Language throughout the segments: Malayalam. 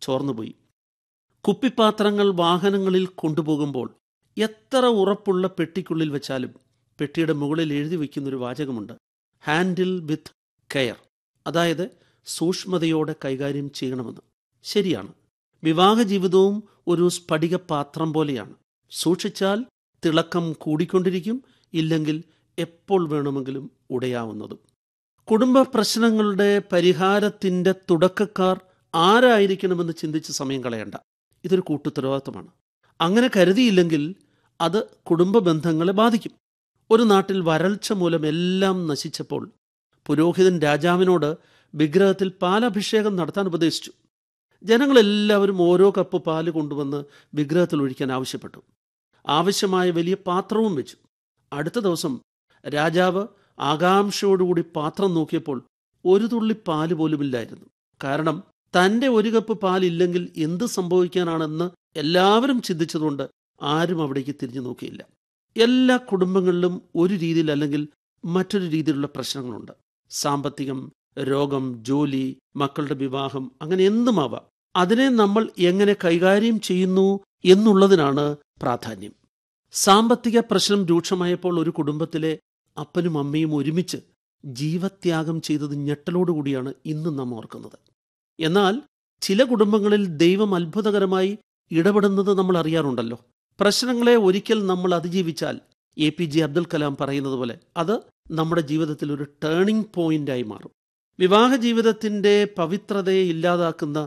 ചോർന്നുപോയി കുപ്പിപ്പാത്രങ്ങൾ വാഹനങ്ങളിൽ കൊണ്ടുപോകുമ്പോൾ എത്ര ഉറപ്പുള്ള പെട്ടിക്കുള്ളിൽ വെച്ചാലും പെട്ടിയുടെ മുകളിൽ എഴുതി വയ്ക്കുന്നൊരു വാചകമുണ്ട് ഹാൻഡിൽ വിത്ത് കെയർ അതായത് സൂക്ഷ്മതയോടെ കൈകാര്യം ചെയ്യണമെന്ന് ശരിയാണ് വിവാഹ ജീവിതവും ഒരു സ്ഫടിക പാത്രം പോലെയാണ് സൂക്ഷിച്ചാൽ തിളക്കം കൂടിക്കൊണ്ടിരിക്കും ഇല്ലെങ്കിൽ എപ്പോൾ വേണമെങ്കിലും ഉടയാവുന്നതും കുടുംബ പ്രശ്നങ്ങളുടെ പരിഹാരത്തിൻ്റെ തുടക്കക്കാർ ആരായിരിക്കണമെന്ന് ചിന്തിച്ച് സമയം കളയണ്ട ഇതൊരു കൂട്ടുത്തരവാദിത്തമാണ് അങ്ങനെ കരുതിയില്ലെങ്കിൽ അത് കുടുംബ ബന്ധങ്ങളെ ബാധിക്കും ഒരു നാട്ടിൽ വരൾച്ച മൂലം എല്ലാം നശിച്ചപ്പോൾ പുരോഹിതൻ രാജാവിനോട് വിഗ്രഹത്തിൽ പാലഭിഷേകം നടത്താൻ ഉപദേശിച്ചു ജനങ്ങളെല്ലാവരും ഓരോ കപ്പ് പാല് കൊണ്ടുവന്ന് വിഗ്രഹത്തിൽ ഒഴിക്കാൻ ആവശ്യപ്പെട്ടു ആവശ്യമായ വലിയ പാത്രവും വെച്ചു അടുത്ത ദിവസം രാജാവ് ആകാംക്ഷയോടുകൂടി പാത്രം നോക്കിയപ്പോൾ ഒരു തുള്ളി പാല് പോലുമില്ലായിരുന്നു കാരണം തന്റെ ഒരു കപ്പ് പാലില്ലെങ്കിൽ എന്ത് സംഭവിക്കാനാണെന്ന് എല്ലാവരും ചിന്തിച്ചതുകൊണ്ട് ആരും അവിടേക്ക് തിരിഞ്ഞു നോക്കിയില്ല എല്ലാ കുടുംബങ്ങളിലും ഒരു രീതിയിൽ അല്ലെങ്കിൽ മറ്റൊരു രീതിയിലുള്ള പ്രശ്നങ്ങളുണ്ട് സാമ്പത്തികം രോഗം ജോലി മക്കളുടെ വിവാഹം അങ്ങനെ എന്തുമാവാം അതിനെ നമ്മൾ എങ്ങനെ കൈകാര്യം ചെയ്യുന്നു എന്നുള്ളതിനാണ് പ്രാധാന്യം സാമ്പത്തിക പ്രശ്നം രൂക്ഷമായപ്പോൾ ഒരു കുടുംബത്തിലെ അപ്പനും അമ്മയും ഒരുമിച്ച് ജീവത്യാഗം ചെയ്തത് ഞെട്ടലോടുകൂടിയാണ് ഇന്നും നാം ഓർക്കുന്നത് എന്നാൽ ചില കുടുംബങ്ങളിൽ ദൈവം അത്ഭുതകരമായി ഇടപെടുന്നത് നമ്മൾ അറിയാറുണ്ടല്ലോ പ്രശ്നങ്ങളെ ഒരിക്കൽ നമ്മൾ അതിജീവിച്ചാൽ A P J Abdul Kalam പറയുന്നത് പോലെ അത് നമ്മുടെ ജീവിതത്തിൽ ഒരു ടേണിംഗ് പോയിന്റായി മാറും വിവാഹ ജീവിതത്തിന്റെ പവിത്രതയെ ഇല്ലാതാക്കുന്ന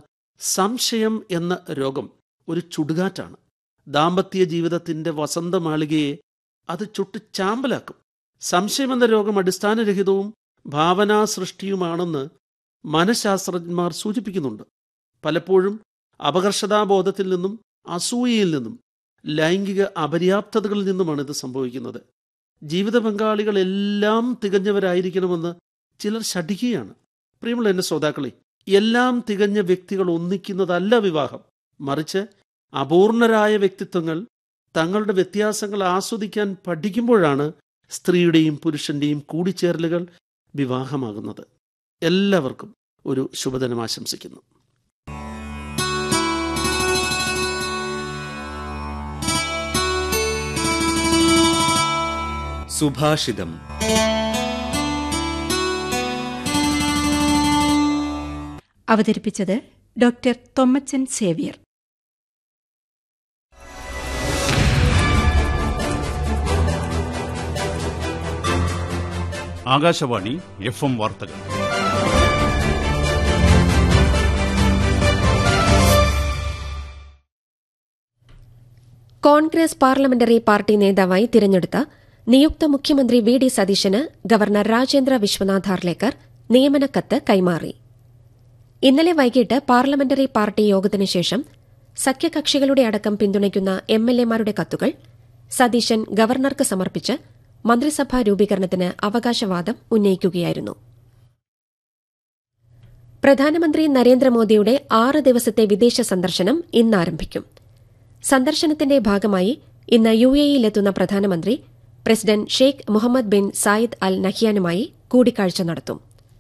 സംശയം എന്ന രോഗം ഒരു ചുടുകാറ്റാണ് ദാമ്പത്യ ജീവിതത്തിന്റെ വസന്തമാളികയെ അത് ചുട്ട് ചാമ്പലാക്കും സംശയമെന്ന രോഗം അടിസ്ഥാനരഹിതവും ഭാവനാ സൃഷ്ടിയുമാണെന്ന് മനഃശാസ്ത്രജ്ഞന്മാർ സൂചിപ്പിക്കുന്നുണ്ട് പലപ്പോഴും അപകർഷതാബോധത്തിൽ നിന്നും അസൂയയിൽ നിന്നും ലൈംഗിക അപര്യാപ്തതകളിൽ നിന്നുമാണ് ഇത് സംഭവിക്കുന്നത് ജീവിത പങ്കാളികളെല്ലാം തികഞ്ഞവരായിരിക്കണമെന്ന് ചിലർ ശഠിക്കുകയാണ് പ്രിയമുള്ള എന്റെ ശ്രോതാക്കളെ എല്ലാം തികഞ്ഞ വ്യക്തികൾ ഒന്നിക്കുന്നതല്ല വിവാഹം മറിച്ച് അപൂർണരായ വ്യക്തിത്വങ്ങൾ തങ്ങളുടെ വ്യത്യാസങ്ങൾ ആസ്വദിക്കാൻ പഠിക്കുമ്പോഴാണ് സ്ത്രീയുടെയും പുരുഷന്റെയും കൂടിച്ചേരലുകൾ വിവാഹമാകുന്നത് എല്ലാവർക്കും ഒരു ശുഭദിനം ആശംസിക്കുന്നു സുഭാഷിതം അവതരിപ്പിച്ചത് doctor Thommachan Xavier Akashvani F M വാർത്തകൾ കോൺഗ്രസ് പാർലമെന്ററി പാർട്ടി നേതാവായി തിരഞ്ഞെടുത്ത നിയുക്ത മുഖ്യമന്ത്രി വി ഡി സതീശന് ഗവർണർ രാജേന്ദ്ര വിശ്വനാഥ് ഹാർലേക്കർ നിയമനക്കത്ത് കൈമാറി ഇന്നലെ വൈകിട്ട് പാർലമെന്ററി പാർട്ടി യോഗത്തിനു ശേഷം സഖ്യകക്ഷികളുടെ അടക്കം പിന്തുണയ്ക്കുന്ന എം എൽ എമാരുടെ കത്തുകൾ സതീശൻ ഗവർണർക്ക് സമർപ്പിച്ച് മന്ത്രിസഭാ രൂപീകരണത്തിന് അവകാശവാദം ഉന്നയിക്കുകയായിരുന്നു പ്രധാനമന്ത്രി നരേന്ദ്രമോദിയുടെ ആറ് ദിവസത്തെ വിദേശ സന്ദർശനം ഇന്ന് ആരംഭിക്കും സന്ദർശനത്തിന്റെ ഭാഗമായി ഇന്ന് യു എയിലെത്തുന്ന പ്രധാനമന്ത്രി president Sheikh Mohammed bin Zayed Al നഹ്യാനുമായി കൂടിക്കാഴ്ച നടത്തും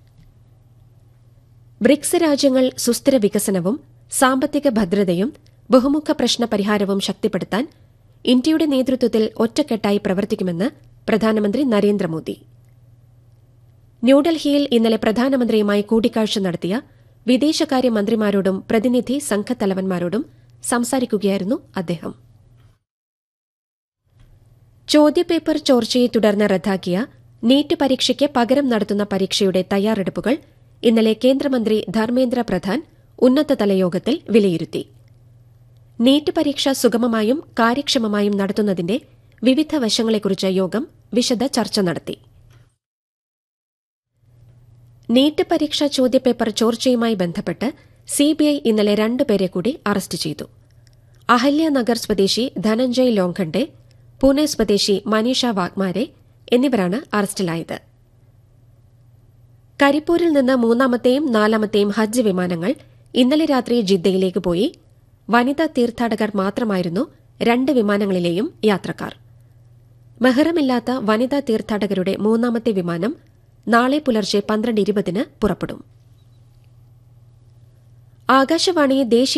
ബ്രിക്സ് രാജ്യങ്ങൾ സുസ്ഥിര വികസനവും സാമ്പത്തിക ഭദ്രതയും ബഹുമുഖ പ്രശ്ന പരിഹാരവും ശക്തിപ്പെടുത്താൻ ഇന്ത്യയുടെ നേതൃത്വത്തിൽ ഒറ്റക്കെട്ടായി പ്രവർത്തിക്കുമെന്ന് പ്രധാനമന്ത്രി നരേന്ദ്രമോദി ന്യൂഡൽഹിയിൽ ഇന്നലെ പ്രധാനമന്ത്രിയുമായി കൂടിക്കാഴ്ച നടത്തിയ വിദേശകാര്യമന്ത്രിമാരോടും പ്രതിനിധി സംഘത്തലവന്മാരോടും സംസാരിക്കുകയായിരുന്നു അദ്ദേഹം ചോദ്യപേപ്പർ ചോർച്ചയെ തുടർന്ന് റദ്ദാക്കിയ നീറ്റ് പരീക്ഷയ്ക്ക് പകരം നടത്തുന്ന പരീക്ഷയുടെ തയ്യാറെടുപ്പുകൾ ഇന്നലെ കേന്ദ്രമന്ത്രി ധർമ്മേന്ദ്ര പ്രധാൻ ഉന്നതതല യോഗത്തിൽ വിലയിരുത്തി നീറ്റ് പരീക്ഷ സുഗമമായും കാര്യക്ഷമമായും നടത്തുന്നതിന്റെ വിവിധ വശങ്ങളെക്കുറിച്ച് യോഗം വിശദ ചർച്ച നടത്തി നീറ്റ് പരീക്ഷാ ചോദ്യപേപ്പർ ചോർച്ചയുമായി ബന്ധപ്പെട്ട് സിബിഐ ഇന്നലെ രണ്ടുപേരെ കൂടി അറസ്റ്റ് ചെയ്തു അഹല്യനഗർ സ്വദേശി ധനഞ്ജയ് ലോങ്കണ്ടെ പൂനെ സ്വദേശി മനീഷ വാഗ്മാരെ എന്നിവരാണ് അറസ്റ്റിലായത് കരിപ്പൂരിൽ നിന്ന് മൂന്നാമത്തെയും നാലാമത്തെയും ഹജ്ജ് വിമാനങ്ങൾ ഇന്നലെ രാത്രി ജിദ്ദയിലേക്ക് പോയി വനിതാ തീർത്ഥാടകർ മാത്രമായിരുന്നു രണ്ട് വിമാനങ്ങളിലെയും യാത്രക്കാർ മെഹ്റമില്ലാത്ത വനിതാ തീർത്ഥാടകരുടെ മൂന്നാമത്തെ വിമാനം നാളെ പുലർച്ചെ പന്ത്രണ്ട് ഇരുപതിന് പുറപ്പെടും ആകാശവാണി ദേശീയ